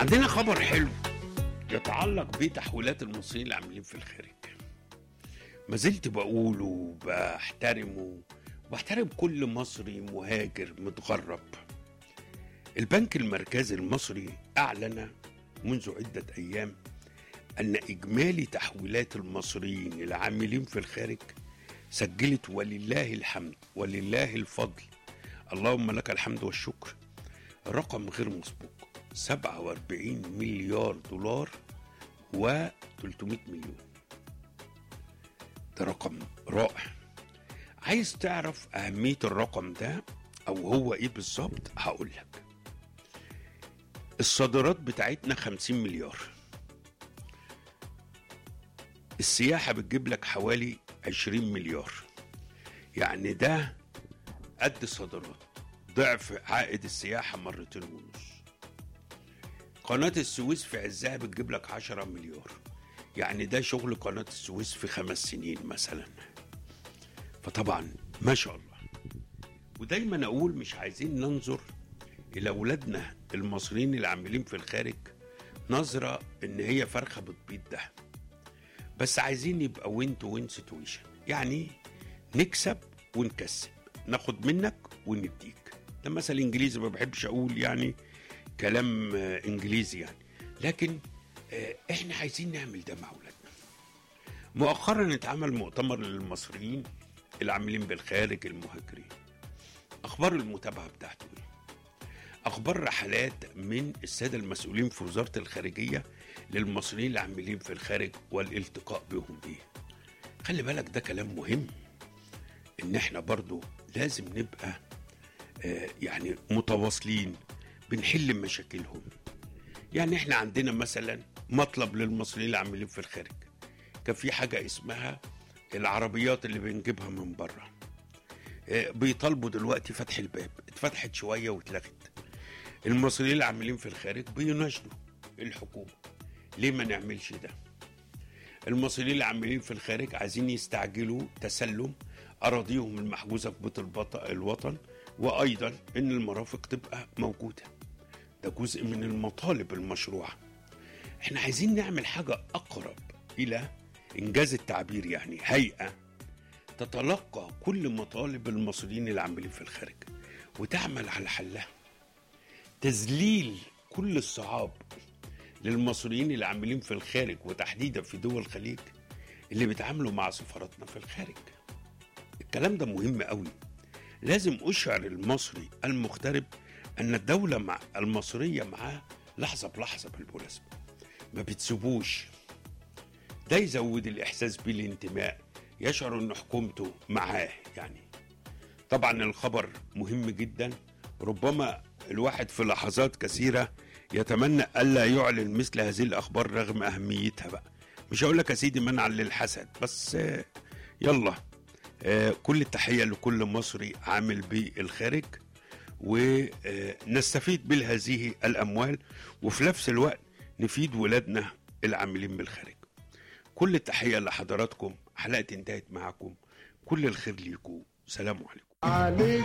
عندنا خبر حلو يتعلق بتحويلات المصريين اللي عاملين في الخارج ما زلت بقوله وبحترمه وبحترم كل مصري مهاجر متغرب البنك المركزي المصري أعلن منذ عدة أيام أن إجمالي تحويلات المصريين العاملين في الخارج سجلت ولله الحمد ولله الفضل اللهم لك الحمد والشكر رقم غير مسبوق 47 مليار دولار و 300 مليون ده رقم رائع عايز تعرف أهمية الرقم ده أو هو إيه بالظبط هقول لك الصادرات بتاعتنا 50 مليار السياحة بتجيب لك حوالي 20 مليار يعني ده قد الصادرات ضعف عائد السياحة مرتين ونص قناة السويس في عزها بتجيب لك 10 مليار يعني ده شغل قناة السويس في خمس سنين مثلا فطبعا ما شاء الله ودايما اقول مش عايزين ننظر الى اولادنا المصريين اللي عاملين في الخارج نظرة ان هي فرخة بتبيض ده بس عايزين يبقى وين تو وين سيتويشن يعني نكسب ونكسب ناخد منك ونديك ده مثل انجليزي ما بحبش اقول يعني كلام آه، انجليزي يعني لكن آه، احنا عايزين نعمل ده مع اولادنا مؤخرا اتعمل مؤتمر للمصريين اللي عاملين بالخارج المهاجرين اخبار المتابعه بتاعته ايه اخبار رحلات من الساده المسؤولين في وزاره الخارجيه للمصريين اللي عاملين في الخارج والالتقاء بهم ايه خلي بالك ده كلام مهم ان احنا برضو لازم نبقى آه، يعني متواصلين بنحل مشاكلهم يعني احنا عندنا مثلا مطلب للمصريين اللي عاملين في الخارج كان في حاجه اسمها العربيات اللي بنجيبها من بره آه، بيطالبوا دلوقتي فتح الباب اتفتحت شويه واتلغت المصريين اللي عاملين في الخارج بيناشدوا الحكومه ليه ما نعملش ده المصريين اللي عاملين في الخارج عايزين يستعجلوا تسلم اراضيهم المحجوزه في بيت البط- الوطن وايضا ان المرافق تبقى موجوده ده جزء من المطالب المشروعه احنا عايزين نعمل حاجه اقرب الى انجاز التعبير يعني هيئه تتلقى كل مطالب المصريين اللي عاملين في الخارج وتعمل على حلها تذليل كل الصعاب للمصريين اللي عاملين في الخارج وتحديدا في دول الخليج اللي بيتعاملوا مع سفاراتنا في الخارج الكلام ده مهم قوي لازم أشعر المصري المغترب أن الدولة مع المصرية معاه لحظة بلحظة بالمناسبة ما بتسيبوش ده يزود الإحساس بالانتماء يشعر أن حكومته معاه يعني طبعا الخبر مهم جدا ربما الواحد في لحظات كثيرة يتمنى ألا يعلن مثل هذه الأخبار رغم أهميتها بقى مش هقول لك يا سيدي منعا للحسد بس آه، يلا آه، كل التحية لكل مصري عامل بالخارج ونستفيد بهذه الأموال وفي نفس الوقت نفيد ولادنا العاملين بالخارج كل التحية لحضراتكم حلقة انتهت معكم كل الخير ليكم سلام عليكم عليك